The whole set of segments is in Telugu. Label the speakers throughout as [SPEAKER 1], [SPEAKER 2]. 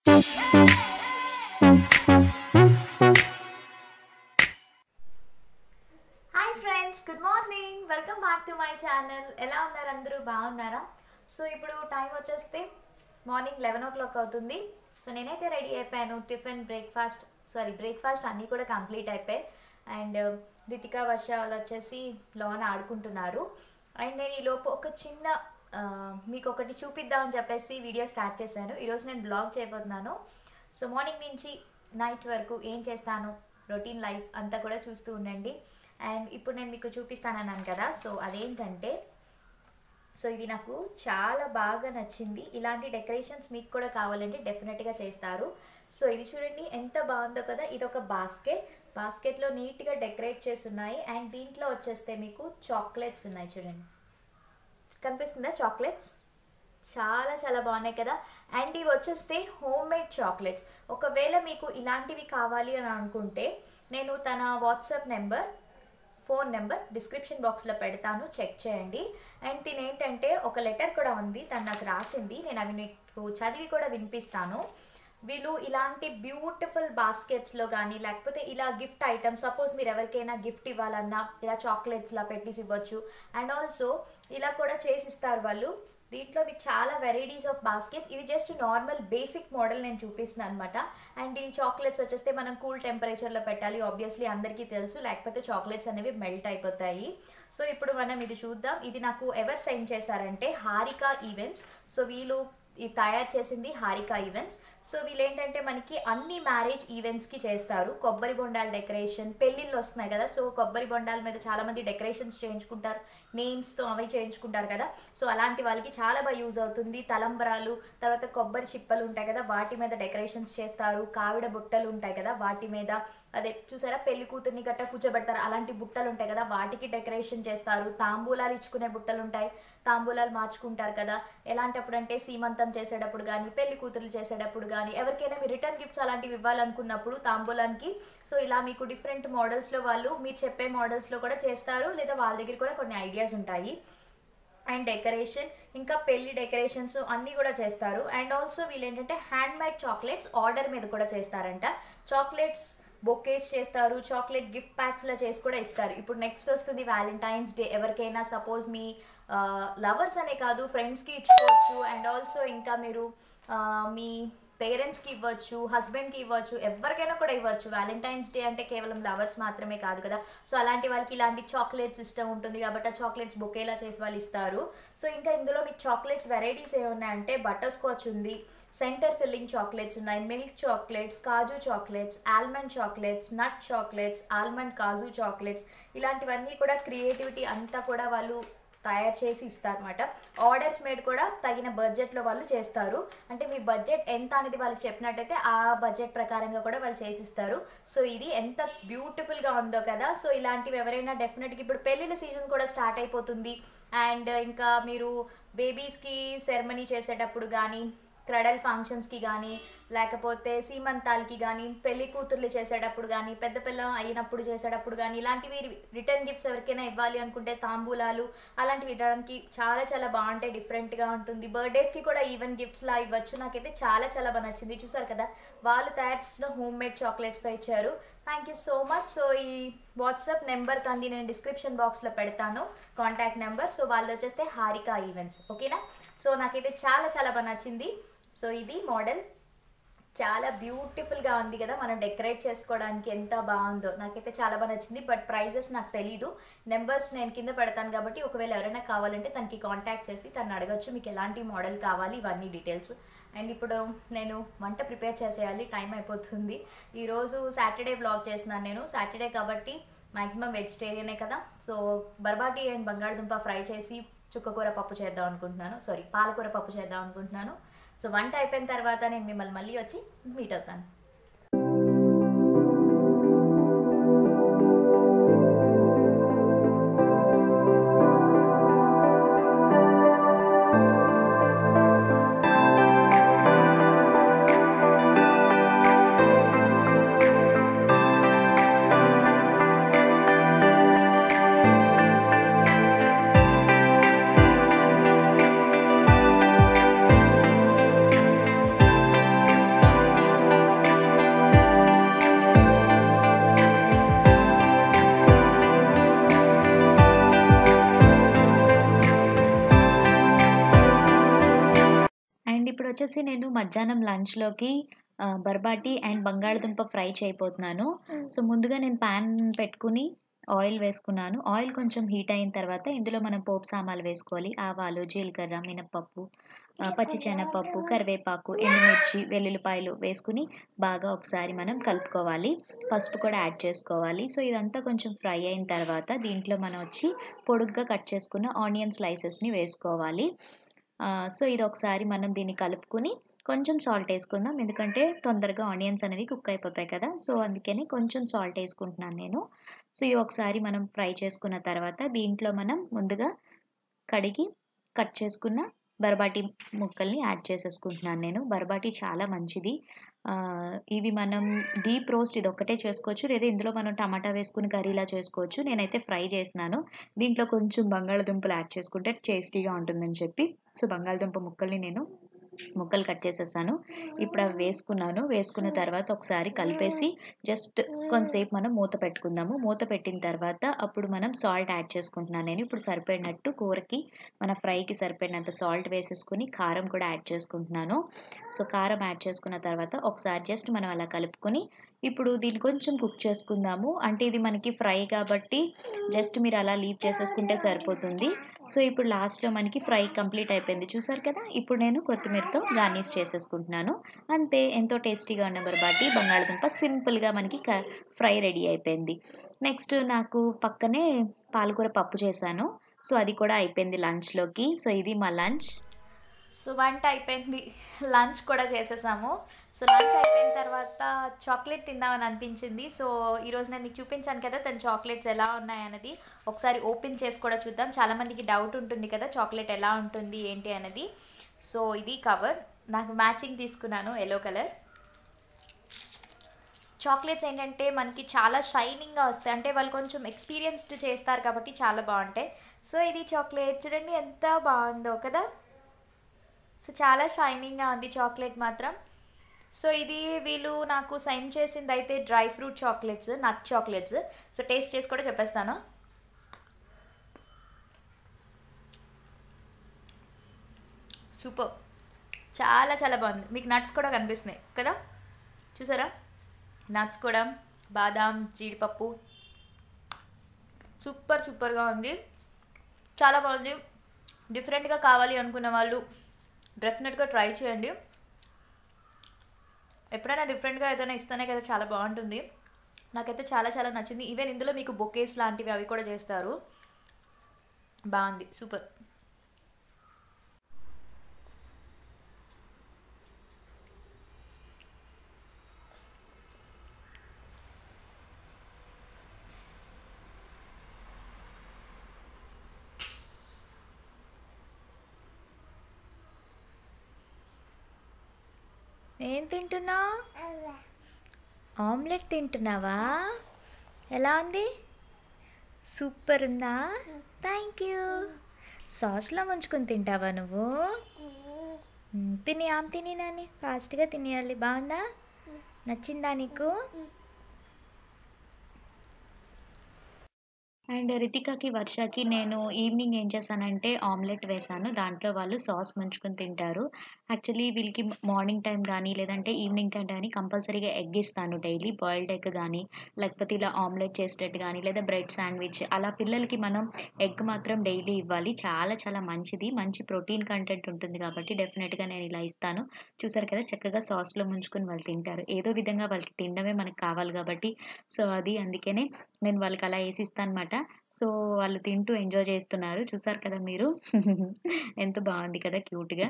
[SPEAKER 1] Hi friends good morning welcome back to my channel ఎలా ఉన్నారు అందరూ బాగున్నారా సో ఇప్పుడు టైం వచ్చేస్తే మార్నింగ్ లెవెన్ ఓ క్లాక్ అవుతుంది సో నేనైతే రెడీ అయిపోయాను టిఫిన్ బ్రేక్ఫాస్ట్ సారీ బ్రేక్ఫాస్ట్ అన్నీ కూడా కంప్లీట్ అయిపోయాయి అండ్ రితికా వర్ష వాళ్ళు వచ్చేసి లోన ఆడుకుంటున్నారు అండ్ నేను ఈలోపు ఒక చిన్న ఆ, మీకు ఒకటి చూపిద్దామని చెప్పేసి వీడియో స్టార్ట్ చేశాను ఈరోజు నేను బ్లాగ్ చేయబోతున్నాను సో మార్నింగ్ నుంచి నైట్ వరకు ఏం చేస్తాను రొటీన్ లైఫ్ అంతా కూడా చూస్తూ ఉండండి అండ్ ఇప్పుడు నేను మీకు చూపిస్తానన్నాను కదా సో అదేంటంటే సో ఇది నాకు చాలా బాగా నచ్చింది ఇలాంటి డెకరేషన్స్ మీకు కూడా కావాలంటే డెఫినెట్గా చేస్తారు సో ఇది చూడండి ఎంత బాగుందో కదా ఇది ఒక బాస్కెట్ బాస్కెట్లో నీట్గా డెకరేట్ చేసి ఉన్నాయి అండ్ దీంట్లో వచ్చేస్తే మీకు చాక్లెట్స్ ఉన్నాయి చూడండి కనిపిస్తుందా చాక్లెట్స్ చాలా చాలా బాగున్నాయి కదా అండ్ ఇవి వచ్చేస్తే హోమ్ మేడ్ చాక్లెట్స్ ఒకవేళ మీకు ఇలాంటివి కావాలి అని అనుకుంటే నేను తన WhatsApp number phone number description బాక్స్లో పెడతాను చెక్ చేయండి అండ్ తిని ఏంటంటే ఒక లెటర్ కూడా ఉంది తను నాకు రాసింది నేను అవి మీకు చదివి కూడా వినిపిస్తాను వీళ్ళు ఇలాంటి బ్యూటిఫుల్ బాస్కెట్స్లో కానీ లేకపోతే ఇలా గిఫ్ట్ ఐటమ్స్ సపోజ్ మీరు ఎవరికైనా గిఫ్ట్ ఇవ్వాలన్నా ఇలా చాక్లెట్స్లా పెట్టేసి ఇవ్వచ్చు అండ్ ఆల్సో ఇలా కూడా చేసిస్తారు వాళ్ళు దీంట్లో మీకు చాలా వెరైటీస్ ఆఫ్ బాస్కెట్స్ ఇది జస్ట్ నార్మల్ బేసిక్ మోడల్ నేను చూపిస్తున్నాను అనమాట అండ్ ఈ చాక్లెట్స్ వచ్చేస్తే మనం కూల్ టెంపరేచర్లో పెట్టాలి ఆబ్వియస్లీ అందరికీ తెలుసు లేకపోతే చాక్లెట్స్ అనేవి మెల్ట్ అయిపోతాయి సో ఇప్పుడు మనం ఇది చూద్దాం ఇది నాకు ఎవరు సెండ్ చేశారంటే హారిక ఈవెంట్స్ సో వీళ్ళు ఇది తయారు చేసింది హారిక ఈవెంట్స్ సో వీళ్ళు ఏంటంటే మనకి అన్ని మ్యారేజ్ ఈవెంట్స్కి చేస్తారు కొబ్బరి బొండాల డెకరేషన్ పెళ్ళిళ్ళు వస్తున్నాయి కదా సో కొబ్బరి బొండాల మీద చాలా మంది డెకరేషన్స్ చేయించుకుంటారు నేమ్స్తో అవి చేయించుకుంటారు కదా సో అలాంటి వాళ్ళకి చాలా బాగా యూజ్ అవుతుంది తలంబరాలు తర్వాత కొబ్బరి చిప్పలు ఉంటాయి కదా వాటి మీద డెకరేషన్స్ చేస్తారు కావిడ బుట్టలు ఉంటాయి కదా వాటి మీద అదే చూసారా పెళ్లి కూతుర్ని గట్ట కూర్చోబెడతారు అలాంటి బుట్టలు ఉంటాయి కదా వాటికి డెకరేషన్ చేస్తారు తాంబూలాలు ఇచ్చుకునే బుట్టలు ఉంటాయి తాంబూలాలు మార్చుకుంటారు కదా ఎలాంటప్పుడు అంటే సీమంతం చేసేటప్పుడు కానీ పెళ్లి కూతురు చేసేటప్పుడు కానీ ఎవరికైనా మీ రిటర్న్ గిఫ్ట్స్ అలాంటివి ఇవ్వాలనుకున్నప్పుడు తాంబూలానికి సో ఇలా మీకు డిఫరెంట్ మోడల్స్లో వాళ్ళు మీరు చెప్పే మోడల్స్లో కూడా చేస్తారు లేదా వాళ్ళ దగ్గర కూడా కొన్ని ఐడియాస్ ఉంటాయి అండ్ డెకరేషన్ ఇంకా పెళ్లి డెకరేషన్స్ అన్నీ కూడా చేస్తారు అండ్ ఆల్సో వీళ్ళు ఏంటంటే హ్యాండ్ మేడ్ చాక్లెట్స్ ఆర్డర్ మీద కూడా చేస్తారంట చాక్లెట్స్ బొకేస్ చేస్తారు చాక్లెట్ గిఫ్ట్ ప్యాక్స్లా చేసి కూడా ఇస్తారు ఇప్పుడు నెక్స్ట్ వస్తుంది వ్యాలంటైన్స్ డే ఎవరికైనా సపోజ్ మీ లవర్స్ అనే కాదు ఫ్రెండ్స్కి ఇచ్చుకోవచ్చు అండ్ ఆల్సో ఇంకా మీరు ఆ, మీ పేరెంట్స్కి ఇవ్వచ్చు హస్బెండ్కి ఇవ్వచ్చు ఎవరికైనా కూడా ఇవ్వచ్చు వ్యాలంటైన్స్ డే అంటే కేవలం లవర్స్ మాత్రమే కాదు కదా సో అలాంటి వాళ్ళకి ఇలాంటి చాక్లెట్స్ ఇష్టం ఉంటుంది కాబట్టి ఆ చాక్లెట్స్ బొకేలా చేసి వాళ్ళు ఇస్తారు సో ఇంకా ఇందులో మీకు చాక్లెట్స్ వెరైటీస్ ఏమున్నాయంటే బటర్ స్కాచ్ ఉంది సెంటర్ ఫిల్లింగ్ చాక్లెట్స్ ఉన్నాయి మిల్క్ చాక్లెట్స్ కాజు chocolates almond chocolates nut chocolates almond కాజు చాక్లెట్స్ ఇలాంటివన్నీ కూడా క్రియేటివిటీ అంతా కూడా వాళ్ళు తయారు చేసి ఇస్తారన్నమాట ఆర్డర్స్ మేడ్ కూడా తగిన బడ్జెట్లో వాళ్ళు చేస్తారు అంటే మీ బడ్జెట్ ఎంత అనేది వాళ్ళకి చెప్పినట్టయితే ఆ బడ్జెట్ ప్రకారంగా కూడా వాళ్ళు చేసిస్తారు సో ఇది ఎంత బ్యూటిఫుల్గా ఉందో కదా సో ఇలాంటివి ఎవరైనా డెఫినెట్గా ఇప్పుడు పెళ్ళిళ్ళ సీజన్ కూడా స్టార్ట్ అయిపోతుంది అండ్ ఇంకా మీరు బేబీస్కి సెరమనీ చేసేటప్పుడు కానీ క్రడల్ ఫంక్షన్స్కి కానీ లేకపోతే సీమంతాలకి కానీ పెళ్లి కూతుర్లు చేసేటప్పుడు కానీ పెద్ద పిల్ల అయినప్పుడు చేసేటప్పుడు కానీ ఇలాంటివి రిటర్న్ గిఫ్ట్స్ ఎవరికైనా ఇవ్వాలి అనుకుంటే తాంబూలాలు అలాంటివి ఇవ్వడానికి చాలా చాలా బాగుంటాయి డిఫరెంట్గా ఉంటుంది బర్త్డేస్కి కూడా ఈవెన్ గిఫ్ట్స్లా ఇవ్వచ్చు నాకైతే చాలా చాలా బాగా నచ్చింది చూసారు కదా వాళ్ళు తయారు చేసిన హోమ్ మేడ్ చాక్లెట్స్తో ఇచ్చారు thank you so much so ఈ వాట్సాప్ నెంబర్ తంది నేను డిస్క్రిప్షన్ బాక్స్లో పెడతాను కాంటాక్ట్ నెంబర్ సో వాళ్ళు వచ్చేస్తే హారిక ఈవెంట్స్ ఓకేనా సో నాకైతే చాలా చాలా బాగా నచ్చింది సో ఇది మోడల్ చాలా బ్యూటిఫుల్గా ఉంది కదా మనం డెకరేట్ చేసుకోవడానికి ఎంత బాగుందో నాకైతే చాలా బాగా నచ్చింది బట్ ప్రైజెస్ నాకు తెలీదు నెంబర్స్ నేను కింద పెడతాను కాబట్టి ఒకవేళ ఎవరైనా కావాలంటే తనకి కాంటాక్ట్ చేసి తను అడగచ్చు మీకు ఎలాంటి మోడల్ కావాలి ఇవన్నీ డీటెయిల్స్ అండ్ ఇప్పుడు నేను వంట ప్రిపేర్ చేసేయాలి టైం అయిపోతుంది ఈరోజు సాటర్డే వ్లాగ్ చేస్తున్నాను నేను సాటర్డే కాబట్టి మ్యాక్సిమం వెజిటేరియనే కదా సో బర్బాటి అండ్ బంగాళదుంప ఫ్రై చేసి చుక్కకూర పప్పు చేద్దాం అనుకుంటున్నాను సారీ పాలకూర పప్పు చేద్దాం అనుకుంటున్నాను సో వంట అయిపోయిన తర్వాత నేను మిమ్మల్ని మళ్ళీ వచ్చి మీట్ అవుతాను
[SPEAKER 2] Thank
[SPEAKER 1] వచ్చేసి నేను మధ్యాహ్నం లంచ్‌లోకి ఆహ్, బర్బాటి అండ్ బంగాళదుంప ఫ్రై చేయబోతున్నాను. సో, ముందుగా నేను పాన్ పెట్టుకొని ఆయిల్ వేసుకున్నాను. ఆయిల్ కొంచెం హీట్ అయిన తర్వాత ఇందులో మనం పోపు సామాన్లు వేసుకోవాలి. ఆవాలు, జీలకర్ర, మినపప్పు, ఆహ్, పచ్చి శనగపప్పు, కరివేపాకు, ఎండుమిర్చి, వెల్లుల్లిపాయలు వేసుకొని బాగా ఒకసారి మనం కలుపుకోవాలి. పసుపు కూడా యాడ్ చేసుకోవాలి. సో, ఇదంతా కొంచెం ఫ్రై అయిన తర్వాత దీంట్లో మనం వచ్చి పొడుగ్గా కట్ చేసుకున్న ఆనియన్ స్లైసెస్‌ని వేసుకోవాలి. ఆహ్, సో, ఇది ఒకసారి మనం దీన్ని కలుపుకొని కొంచెం సాల్ట్ ఏసుకుందాం. ఎందుకంటే తొందరగా ఆనియన్స్ అనేవి కుక్ అయిపోతాయి కదా! సో, అందుకని కొంచెం సాల్ట్ ఏసుకుంటున్నాను నేను. సో, ఇది ఒకసారి మనం ఫ్రై చేసుకున్న తర్వాత దీంట్లో మనం ముందుగా కడిగి కట్ చేసుకున్న బర్బాటి ముక్కల్ని యాడ్ చేసేసుకుంటున్నాను నేను. బర్బాటి చాలా మంచిది. ఆహ్, ఇవి మనం డీప్ రోస్ట్ ఇదొక్కటే చేసుకోవచ్చు. లేదా ఇందులో మనం టమాటా వేసుకొని కర్రీలా చేసుకోవచ్చు. నేనైతే ఫ్రై చేస్తున్నాను. దీంట్లో కొంచెం బంగాళదుంపలు యాడ్ చేసుకుంటే టేస్టీగా ఉంటుందని చెప్పి సో, బంగాళదుంప ముక్కల్ని నేను ముక్కలు కట్ చేసేసాను. ఇప్పుడు అవి వేసుకున్నాను. వేసుకున్న తర్వాత ఒకసారి కలిపేసి జస్ట్ కొంతసేపు మనం మూత పెట్టుకుందాము. మూత పెట్టిన తర్వాత అప్పుడు మనం సాల్ట్ యాడ్ చేసుకుంటున్నాను నేను. ఇప్పుడు సరిపడినట్టు కూరకి మన ఫ్రైకి సరిపడినంత సాల్ట్ వేసేసుకొని కారం కూడా యాడ్ చేసుకుంటున్నాను. సో, కారం యాడ్ చేసుకున్న తర్వాత ఒకసారి జస్ట్ మనం అలా కలుపుకొని ఇప్పుడు దీన్ని కొంచెం కుక్ చేసుకుందాము. అంటే ఇది మనకి ఫ్రై కాబట్టి జస్ట్ మీరు అలా లీవ్ చేసేసుకుంటే సరిపోతుంది. సో, ఇప్పుడు లాస్ట్‌లో మనకి ఫ్రై కంప్లీట్ అయిపోయింది. చూసారు కదా! ఇప్పుడు నేను కొత్తిమీరతో గార్నిష్ చేసేసుకుంటున్నాను. అంతే ఎంతో టేస్టీగా ఉన్న బర్బాటి బంగాళదుంప సింపుల్‌గా మనకి క ఫ్రై రెడీ అయిపోయింది. నెక్స్ట్ నాకు పక్కనే పాలకూర పప్పు చేశాను. సో, అది కూడా అయిపోయింది లంచ్‌లోకి. సో, ఇది మా లంచ్. సో, వంట అయిపోయింది. లంచ్ కూడా చేసేసాము. సో, లంచ్ అయిపోయిన తర్వాత చాక్లెట్ తిందామని అనిపించింది. సో, ఈరోజు నేను మీకు చూపించాను కదా! తన చాక్లెట్స్ ఎలా ఉన్నాయన్నది. ఒకసారి ఓపెన్ చేసి కూడా చూద్దాం. చాలామందికి డౌట్ ఉంటుంది కదా! చాక్లెట్ ఎలా ఉంటుంది ఏంటి అన్నది. సో, ఇది కవర్. నాకు మ్యాచింగ్ తీసుకున్నాను యెల్లో కలర్. చాక్లెట్స్ ఏంటంటే మనకి చాలా షైనింగ్‌గా వస్తాయి. అంటే వాళ్ళు కొంచెం ఎక్స్‌పీరియన్స్‌డ్ చేస్తారు కాబట్టి చాలా బావుంటాయి. సో, ఇది చాక్లెట్ చూడండి ఎంత బావుందో కదా! సో, చాలా షైనింగ్‌గా ఉంది చాక్లెట్ మాత్రం. సో, ఇది వీళ్ళు నాకు సెండ్ చేసిందయితే dry fruit chocolates, nut chocolates. So, taste చేసి కూడా చెప్పేస్తాను. సూపర్. చాలా చాలా బావుంది. మీకు నట్స్ కూడా కనిపిస్తున్నాయి కదా! చూసారా? నట్స్ కూడా బాదాం, జీడిపప్పు. సూపర్ సూపర్‌గా ఉంది. చాలా బావుంది. డిఫరెంట్‌గా కావాలి అనుకున్న వాళ్ళు డెఫినెట్‌గా ట్రై చేయండి. ఎప్పుడైనా డిఫరెంట్‌గా ఏదైనా ఇస్తేనే కదా చాలా బావుంటుంది. నాకైతే చాలా చాలా నచ్చింది. ఈవెన్ ఇందులో మీకు బొకేస్ లాంటివి అవి కూడా చేస్తారు. బావుంది. సూపర్. ఏం తింటున్నావు? ఆమ్లెట్ తింటున్నావా? ఎలా ఉంది? సూపర్ ఉందా? Thank you. సాస్‌లో ముంచుకొని తింటావా నువ్వు? హ్మ్. తిని ఆమ్ తిని నాని ఫాస్ట్‌గా తినేయాలి. బావుందా? నచ్చిందా నీకు? అండ్ రితికాకి, వర్షకి నేను ఈవినింగ్ ఏం చేశానంటే ఆమ్లెట్ వేశాను. దాంట్లో వాళ్ళు సాస్ ముంచుకొని తింటారు. యాక్చువల్లీ వీళ్ళకి మార్నింగ్ టైమ్ గానీ, లేదంటే ఈవినింగ్ టైమ్ గానీ కంపల్సరీగా ఎగ్ ఇస్తాను డైలీ. బాయిల్డ్ ఎగ్ గానీ, లేకపోతే ఇలా ఆమ్లెట్ చేసేటట్టు గానీ, లేదా బ్రెడ్ శాండ్‌విచ్ అలా పిల్లలకి మనం ఎగ్ మాత్రం డైలీ ఇవ్వాలి. చాలా చాలా మంచిది. మంచి ప్రోటీన్ కంటెంట్ ఉంటుంది కాబట్టి డెఫినెట్‌గా నేను ఇలా ఇస్తాను. చూసారు కదా! చక్కగా సాస్‌లో ముంచుకొని వాళ్ళు తింటారు. ఏదో విధంగా వాళ్ళకి తినడమే మనకు కావాలి కాబట్టి సో, అది అందుకనే నేను వాళ్ళకి అలా ఏసిస్తానన్నమాట. సో, వాళ్ళు తింటూ ఎంజాయ్ చేస్తున్నారు. చూసారు కదా మీరు. ఎంత బావుంది కదా క్యూట్‌గా.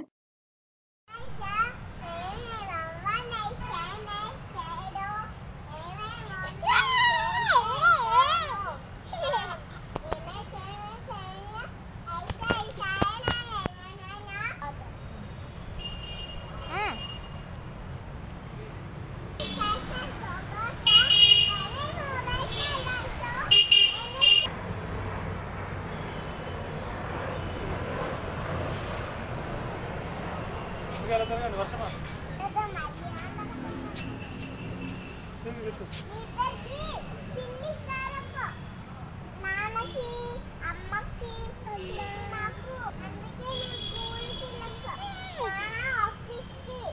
[SPEAKER 2] నాన్నకి అమ్మకి నాకు అందుకే నేను స్కూల్కి వెళ్ళాను నాన్న ఆఫీస్కి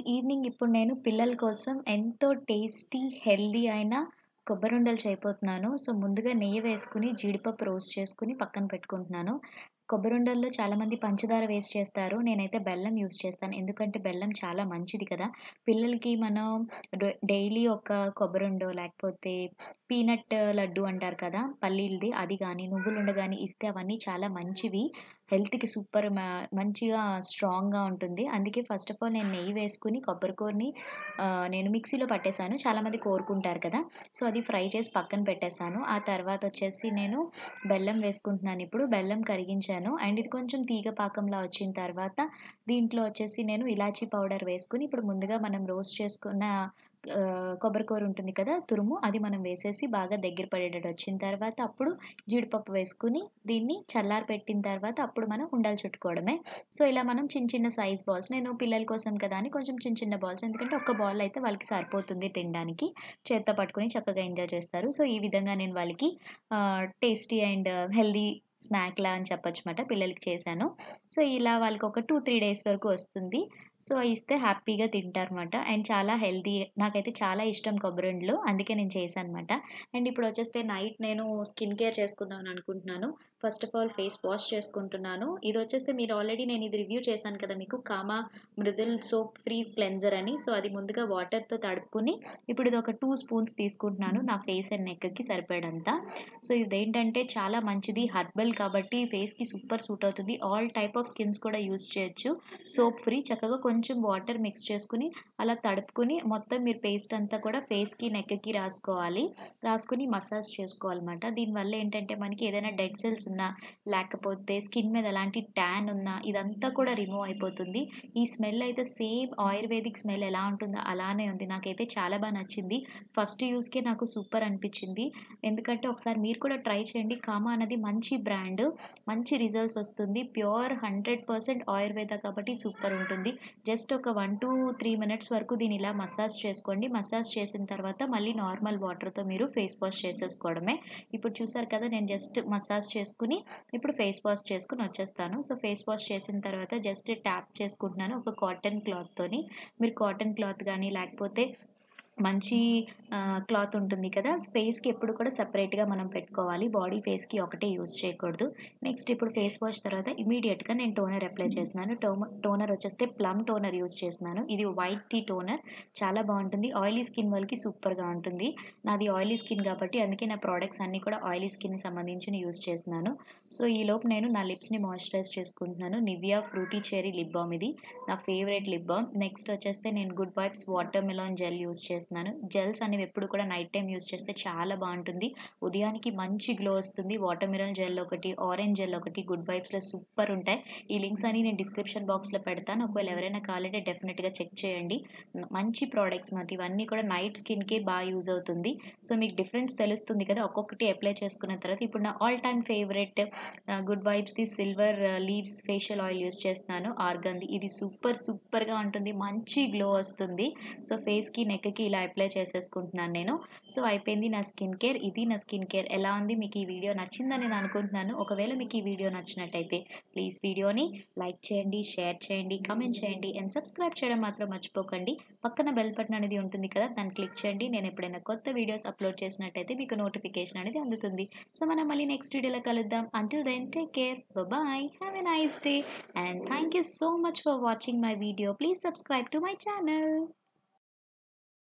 [SPEAKER 1] అండ్ ఈవినింగ్ ఇప్పుడు నేను పిల్లల కోసం ఎంతో టేస్టీ హెల్దీ అయిన కొబ్బరుండలు చేయబోతున్నాను సో ముందుగా నెయ్యి వేసుకుని జీడిపప్పు రోస్ట్ చేసుకుని పక్కన పెట్టుకుంటున్నాను కొబ్బరుండల్లో చాలామంది పంచదార వేసి చేస్తారు నేనైతే బెల్లం యూస్ చేస్తాను ఎందుకంటే బెల్లం చాలా మంచిది కదా పిల్లలకి మనం డొ- డైలీ ఒక కొబ్బరుండో లేకపోతే పీనట్ లడ్డు అంటారు కదా పల్లీలది అది కానీ నువ్వులుండ కానీ ఇస్తే అవన్నీ చాలా మంచివి హెల్త్కి సూపర్ మంచిగా స్ట్రాంగ్గా ఉంటుంది అందుకే ఫస్ట్ ఆఫ్ ఆల్ నేను నెయ్యి వేసుకుని కొబ్బరికూరని ఆ, నేను మిక్సీలో పట్టేశాను చాలామంది కోరుకుంటారు కదా సో అది ఫ్రై చేసి పక్కన పెట్టేశాను ఆ తర్వాత వచ్చేసి నేను బెల్లం వేసుకుంటున్నాను ఇప్పుడు బెల్లం కరిగించాను అండ్ ఇది కొంచెం తీగ పాకంలా వచ్చిన తర్వాత దీంట్లో వచ్చేసి నేను ఇలాచీ పౌడర్ వేసుకుని ఇప్పుడు ముందుగా మనం రోస్ట్ చేసుకున్న ఆ, కొబ్బరికూర ఉంటుంది కదా తురుము అది మనం వేసేసి బాగా దగ్గర పడేటట్టు వచ్చిన తర్వాత అప్పుడు జీడిపప్పు వేసుకుని దీన్ని చల్లారి పెట్టిన తర్వాత అప్పుడు మనం ఉండలు చుట్టుకోవడమే సో ఇలా మనం చిన్న చిన్న సైజ్ బాల్స్ నేను పిల్లల కోసం కదా అని కొంచెం చిన్న చిన్న బాల్స్ ఎందుకంటే ఒక బాల్ అయితే వాళ్ళకి సరిపోతుంది తినడానికి చేత్తో పట్టుకుని చక్కగా ఎంజాయ్ చేస్తారు సో ఈ విధంగా నేను వాళ్ళకి టేస్టీ అండ్ హెల్దీ స్నాక్లా అని చెప్పొచ్చు పిల్లలకి చేశాను సో ఇలా వాళ్ళకి ఒక టూ త్రీ డేస్ వరకు వస్తుంది సో ఇస్తే హ్యాపీగా తింటారన్నమాట అండ్ చాలా హెల్దీ నాకైతే చాలా ఇష్టం కొబ్బరిండ్లు అందుకే నేను చేశాను అనమాట అండ్ ఇప్పుడు వచ్చేస్తే నైట్ నేను స్కిన్ కేర్ చేసుకుందాం అనుకుంటున్నాను first of all face wash చేసుకుంటున్నాను ఇది వచ్చేస్తే మీరు ఆల్రెడీ నేను ఇది రివ్యూ చేశాను కదా మీకు Kama Mridul soap free cleanser అని సో అది ముందుగా వాటర్తో తడుపుకుని ఇప్పుడు ఇది ఒక టూ స్పూన్స్ తీసుకుంటున్నాను నా ఫేస్ అండ్ నెక్కి సరిపడంత సో ఇదేంటంటే చాలా మంచిది హర్బల్ కాబట్టి ఫేస్కి సూపర్ సూట్ అవుతుంది ఆల్ టైప్ ఆఫ్ స్కిన్స్ కూడా యూస్ చేయొచ్చు సోప్ ఫ్రీ చక్కగా కొంచెం వాటర్ మిక్స్ చేసుకుని అలా తడుపుకుని మొత్తం మీరు పేస్ట్ అంతా కూడా ఫేస్కి నెక్కి రాసుకోవాలి రాసుకుని మసాజ్ చేసుకోవాలన్నమాట దీనివల్ల ఏంటంటే మనకి ఏదైనా డెడ్ సెల్స్ ఉన్నా లేకపోతే స్కిన్ మీద ఎలాంటి ట్యాన్ ఉన్నా ఇదంతా కూడా రిమూవ్ అయిపోతుంది ఈ స్మెల్ అయితే సేమ్ ఆయుర్వేదిక్ స్మెల్ ఎలా ఉంటుందో అలానే ఉంది నాకైతే చాలా బాగా నచ్చింది ఫస్ట్ యూస్కే నాకు సూపర్ అనిపించింది ఎందుకంటే ఒకసారి మీరు కూడా ట్రై చేయండి కామా అనేది మంచి బ్రాండ్ మంచి రిజల్ట్స్ వస్తుంది ప్యూర్ హండ్రెడ్ పర్సెంట్ ఆయుర్వేద కాబట్టి సూపర్ ఉంటుంది జస్ట్ ఒక వన్ టు త్రీ మినిట్స్ వరకు దీని ఇలా మసాజ్ చేసుకోండి మసాజ్ చేసిన తర్వాత మళ్ళీ నార్మల్ వాటర్తో మీరు ఫేస్ వాష్ చేసేసుకోవడమే ఇప్పుడు చూసారు కదా నేను జస్ట్ మసాజ్ చేసుకుని ఇప్పుడు ఫేస్ వాష్ చేసుకుని వచ్చేస్తాను సో ఫేస్ వాష్ చేసిన తర్వాత జస్ట్ ట్యాప్ చేసుకుంటున్నాను ఒక కాటన్ క్లాత్తోని మీరు కాటన్ క్లాత్ కానీ లేకపోతే మంచి క్లాత్ ఉంటుంది కదా ఫేస్కి ఎప్పుడు కూడా సపరేట్గా మనం పెట్టుకోవాలి బాడీ ఫేస్కి ఒకటే యూస్ చేయకూడదు నెక్స్ట్ ఇప్పుడు ఫేస్ వాష్ తర్వాత ఇమీడియట్గా నేను టోనర్ అప్లై చేస్తున్నాను టోనర్ వచ్చేస్తే ప్లమ్ టోనర్ యూస్ చేస్తున్నాను ఇది వైట్ టీ టోనర్ చాలా బాగుంటుంది ఆయిలీ స్కిన్ వాళ్ళకి సూపర్గా ఉంటుంది నాది ఆయిలీ స్కిన్ కాబట్టి అందుకే నా ప్రోడక్ట్స్ అన్నీ కూడా ఆయిలీ స్కిన్ సంబంధించి యూస్ చేస్తున్నాను సో ఈ లోపు నేను నా లిప్స్ని మాయిశ్చరైజ్ చేసుకుంటున్నాను Nivea fruity cherry lip balm ఇది నా ఫేవరెట్ లిప్ బామ్ నెక్స్ట్ వచ్చేస్తే నేను good vibes watermelon gel use చేస్తున్నాను జెల్స్ అనేవి ఎప్పుడు కూడా నైట్ టైం యూస్ చేస్తే చాలా బాగుంటుంది ఉదయానికి మంచి గ్లో వస్తుంది వాటర్ మిలాన్ జెల్ ఒకటి ఆరెంజ్ జెల్ ఒకటి గుడ్ వైబ్స్లో సూపర్ ఉంటాయి ఈ లింక్స్ అని నేను డిస్క్రిప్షన్ బాక్స్లో పెడతాను ఒకవేళ ఎవరైనా కావాలంటే డెఫినెట్గా చెక్ చేయండి మంచి ప్రోడక్ట్స్ మాట ఇవన్నీ కూడా నైట్ స్కిన్కి బాగా యూజ్ అవుతుంది సో మీకు డిఫరెన్స్ తెలుస్తుంది కదా ఒక్కొక్కటి అప్లై చేసుకున్న తర్వాత ఇప్పుడు నా all time favourite good vibes the silver leaves facial oil use చేస్తున్నాను ఆర్గన్ది ఇది సూపర్ సూపర్గా ఉంటుంది మంచి గ్లో వస్తుంది సో ఫేస్కి నెక్కి ఇలా అప్లై చేసేసుకుంటున్నాను నేను సో అయిపోయింది నా స్కిన్ కేర్ ఇది నా స్కిన్ కేర్ ఎలా ఉంది మీకు ఈ వీడియో నచ్చిందని నేను అనుకుంటున్నాను ఒకవేళ మీకు ఈ వీడియో నచ్చినట్టయితే ప్లీజ్ వీడియోని లైక్ చేయండి షేర్ చేయండి కమెంట్ చేయండి అండ్ సబ్స్క్రైబ్ చేయడం మాత్రం మర్చిపోకండి పక్కన బెల్ బటన్ అనేది ఉంటుంది కదా దాన్ని క్లిక్ చేయండి నేను ఎప్పుడైనా కొత్త వీడియోస్ అప్లోడ్ చేసినట్టయితే మీకు నోటిఫికేషన్ అనేది అందుతుంది సో మనం మళ్ళీ నెక్స్ట్ వీడియోలో కలుద్దాం until then take care bye have a nice day and thank you so much for watching my video please subscribe to my channel